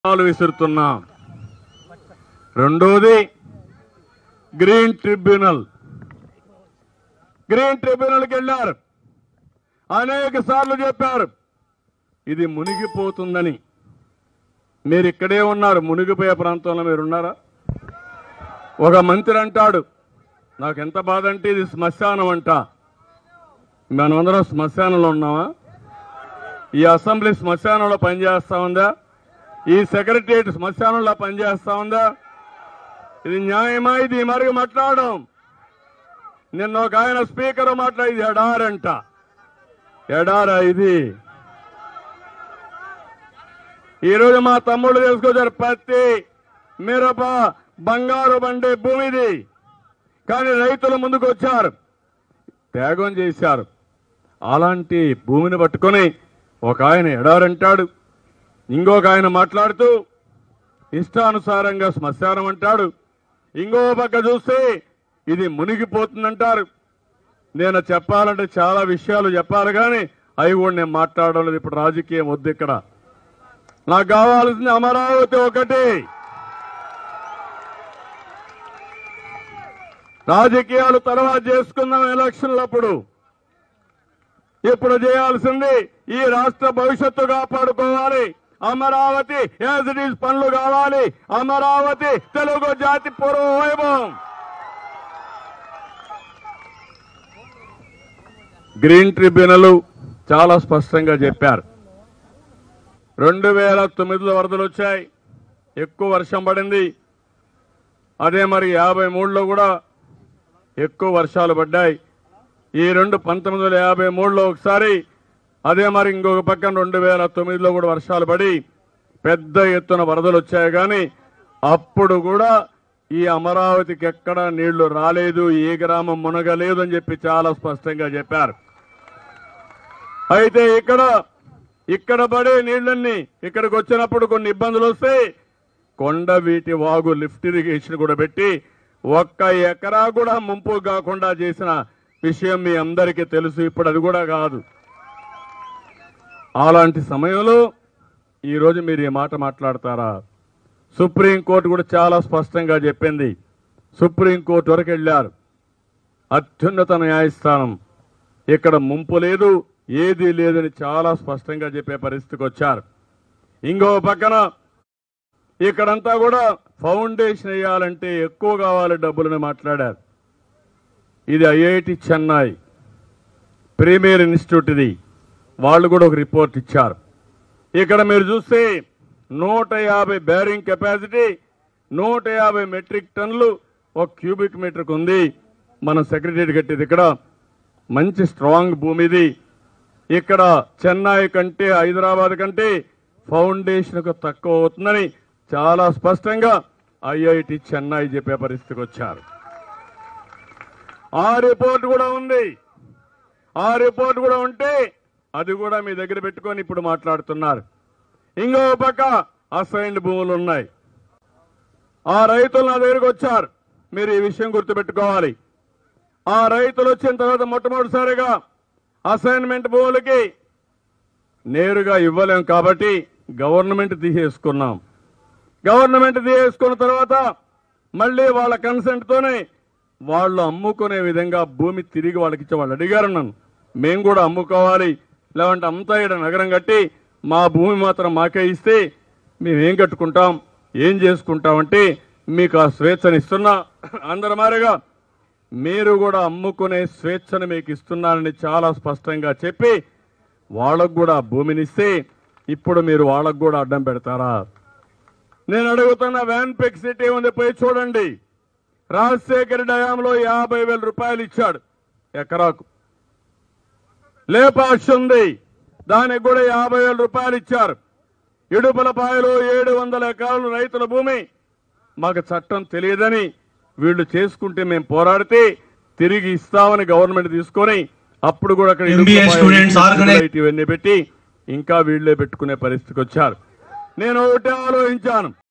సవాలు విసురుతున్నాం రెండోది green tribunal green ట్రిబ్యునల్కి వెళ్ళారు అనేక సార్లు చెప్పారు ఇది మునిగిపోతుందని మీరు ఇక్కడే ఉన్నారు మునిగిపోయే ప్రాంతంలో మీరు ఉన్నారా ఒక మంత్రి అంటాడు నాకు ఎంత బాధ అంటే ఇది శ్మశానం అంట మనమందరం శ్మశానంలో ఉన్నామా ఈ అసెంబ్లీ శ్మశానంలో పనిచేస్తా ఉందా ఈ సెక్రటరియట్ శ్మశానంలో పనిచేస్తా ఉందా ఇది న్యాయమా ఇది మరి మాట్లాడడం నిన్న ఒక ఆయన స్పీకర్ మాట్లాడి ఎడారంట ఎడారా ఇది ఈరోజు మా తమ్ముళ్ళు తీసుకొచ్చారు పత్తి మిరప బంగారు బండి భూమిది కానీ రైతులు ముందుకు వచ్చారు త్యాగం చేశారు అలాంటి భూమిని పట్టుకొని ఒక ఆయన ఎడారంటాడు ఇంకొక ఆయన మాట్లాడుతూ ఇష్టానుసారంగా శ్మశానం అంటాడు ఇంకో పక్క చూస్తే ఇది మునిగిపోతుందంటారు నేను చెప్పాలంటే చాలా విషయాలు చెప్పాలి కానీ అవి కూడా నేను మాట్లాడడం లేదు ఇప్పుడు రాజకీయం వద్దు ఇక్కడ నాకు కావాల్సింది అమరావతి ఒకటి రాజకీయాలు తర్వాత చేసుకుందాం ఎలక్షన్లప్పుడు ఇప్పుడు చేయాల్సింది ఈ రాష్ట్ర భవిష్యత్తు కాపాడుకోవాలి అమరావతి యాజ్ ఇట్ ఈజ్ పనులు కావాలి అమరావతి తెలుగు జాతి పూర్వ వైభవం గ్రీన్ ట్రిబ్యునల్ చాలా స్పష్టంగా చెప్పారు రెండు వేల తొమ్మిదిలో వరదలు వచ్చాయి ఎక్కువ వర్షం పడింది అదే మరి యాభై మూడులో కూడా ఎక్కువ వర్షాలు పడ్డాయి ఈ రెండు పంతొమ్మిది వందల యాభై మూడులో ఒకసారి అదే మరి ఇంకొక పక్కన రెండు వేల తొమ్మిదిలో కూడా వర్షాలు పడి పెద్ద ఎత్తున వరదలు వచ్చాయి కానీ అప్పుడు కూడా ఈ అమరావతికి ఎక్కడ నీళ్లు రాలేదు ఏ గ్రామం మునగలేదు అని చెప్పి చాలా స్పష్టంగా చెప్పారు అయితే ఇక్కడ ఇక్కడ పడే నీళ్లన్నీ ఇక్కడికి వచ్చినప్పుడు కొన్ని ఇబ్బందులు వస్తే కొండ వీటి వాగు లిఫ్ట్ ఇరిగేషన్ కూడా పెట్టి ఒక్క ఎకరా కూడా ముంపు కాకుండా చేసిన విషయం మీ అందరికీ తెలుసు ఇప్పుడు అది కూడా కాదు అలాంటి సమయంలో ఈరోజు మీరు ఈ మాట మాట్లాడతారా సుప్రీంకోర్టు కూడా చాలా స్పష్టంగా చెప్పింది సుప్రీంకోర్టు వరకు వెళ్ళారు అత్యున్నత న్యాయస్థానం ఇక్కడ ముంపు లేదు ఏది లేదని చాలా స్పష్టంగా చెప్పే పరిస్థితికి వచ్చారు ఇంకో పక్కన ఇక్కడంతా కూడా ఫౌండేషన్ వేయాలంటే ఎక్కువ కావాలి డబ్బులని మాట్లాడారు ఇది ఐఐటి చెన్నై ప్రీమియర్ ఇన్స్టిట్యూట్ ఇది వాళ్ళు కూడా ఒక రిపోర్ట్ ఇచ్చారు ఇక్కడ మీరు చూస్తే నూట యాభై బ్యారింగ్ కెపాసిటీ నూట యాభై మెట్రిక్ టన్నులు ఒక క్యూబిక్ మీటర్కి ఉంది మనం సెక్రటరీ కట్టేది ఇక్కడ మంచి స్ట్రాంగ్ భూమి ఇది ఇక్కడ చెన్నై కంటే హైదరాబాద్ కంటే ఫౌండేషన్కు తక్కువ అవుతుందని చాలా స్పష్టంగా ఐఐటి చెన్నై చెప్పే పరిస్థితికి వచ్చారు ఆ రిపోర్ట్ కూడా ఉంది ఆ రిపోర్ట్ కూడా ఉంటే అది కూడా మీ దగ్గర పెట్టుకొని ఇప్పుడు మాట్లాడుతున్నారు ఇంకో పక్క అసైన్డ్ భూములు ఉన్నాయి ఆ రైతులు నా దగ్గరకు వచ్చారు మీరు ఈ విషయం గుర్తుపెట్టుకోవాలి ఆ రైతులు వచ్చిన తర్వాత మొట్టమొదటిసారిగా అసైన్మెంట్ భూములకి నేరుగా ఇవ్వలేం కాబట్టి గవర్నమెంట్ తీసేసుకున్నాం గవర్నమెంట్ తీసేసుకున్న తర్వాత మళ్ళీ వాళ్ళ కన్సెంట్ తోనే వాళ్ళు అమ్ముకునే విధంగా భూమి తిరిగి వాళ్ళకి ఇచ్చే వాళ్ళు అడిగారు నన్ను మేము కూడా అమ్ముకోవాలి లేదంటే అంతా ఈడ నగరం కట్టి మా భూమి మాత్రం మాకే ఇస్తే మేమేం కట్టుకుంటాం ఏం చేసుకుంటామంటే మీకు ఆ స్వేచ్ఛను ఇస్తున్నా అందరి మారిగా మీరు కూడా అమ్ముకునే స్వేచ్ఛను మీకు ఇస్తున్నానని చాలా స్పష్టంగా చెప్పి వాళ్ళకు కూడా ఆ భూమిని ఇస్తే ఇప్పుడు మీరు వాళ్ళకు కూడా అడ్డం పెడతారా నేను అడుగుతున్న వ్యాన్ పెక్ సిటీ ఉంది పోయి చూడండి రాజశేఖర డయాంలో యాభై వేల రూపాయలు ఇచ్చాడు ఎకరాకు లేపాక్ష ఉంది దానికి కూడా యాభై వేల రూపాయలు ఇచ్చారు ఇడుపులపాయలో ఏడు వందల ఎకరాలు రైతుల భూమి మాకు చట్టం తెలియదని వీళ్ళు చేసుకుంటే మేము పోరాడితే తిరిగి ఇస్తామని గవర్నమెంట్ తీసుకొని అప్పుడు కూడా అక్కడ MBA ఇడుపులపాయ students organize- ఇవన్నీ పెట్టి ఇంకా వీళ్ళే పెట్టుకునే పరిస్థితికి వచ్చారు నేను ఒకటే ఆలోచించాను